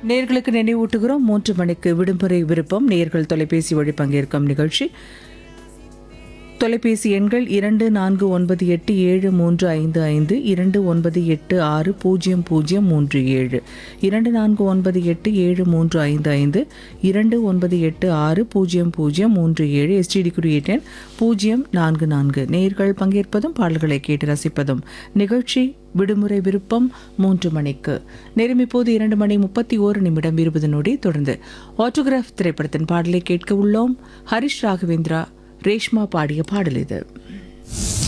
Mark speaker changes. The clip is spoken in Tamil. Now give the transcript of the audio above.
Speaker 1: நேர்களுக்கு நினைவூட்டுகிறோம் மூன்று மணிக்கு விடுமுறை விருப்பம் நேர்கள் தொலைபேசி வழி பங்கேற்கும் நிகழ்ச்சி தொலைபேசி எண்கள் இரண்டு நான்கு ஒன்பது எட்டு ஏழு மூன்று ஐந்து ஐந்து இரண்டு ஒன்பது எட்டு ஆறு பூஜ்ஜியம் பூஜ்ஜியம் மூன்று ஏழு இரண்டு நான்கு ஒன்பது எட்டு ஏழு மூன்று ஐந்து ஐந்து இரண்டு ஒன்பது எட்டு ஆறு பூஜ்ஜியம் பூஜ்ஜியம் மூன்று ஏழு எஸ்டிடி குறியீட்டு எண் பூஜ்ஜியம் நான்கு நான்கு நேர்கள் பங்கேற்பதும் பாடல்களை கேட்டு ரசிப்பதும் நிகழ்ச்சி விடுமுறை விருப்பம் மூன்று மணிக்கு நேரம் இப்போது இரண்டு மணி முப்பத்தி ஓரு நிமிடம் இருபது நொடி தொடர்ந்து ஆட்டோகிராஃப் திரைப்படத்தின் பாடலை கேட்க உள்ளோம் ஹரிஷ் ராகவேந்திரா ரேஷ்மா பாடிய பாடல் இது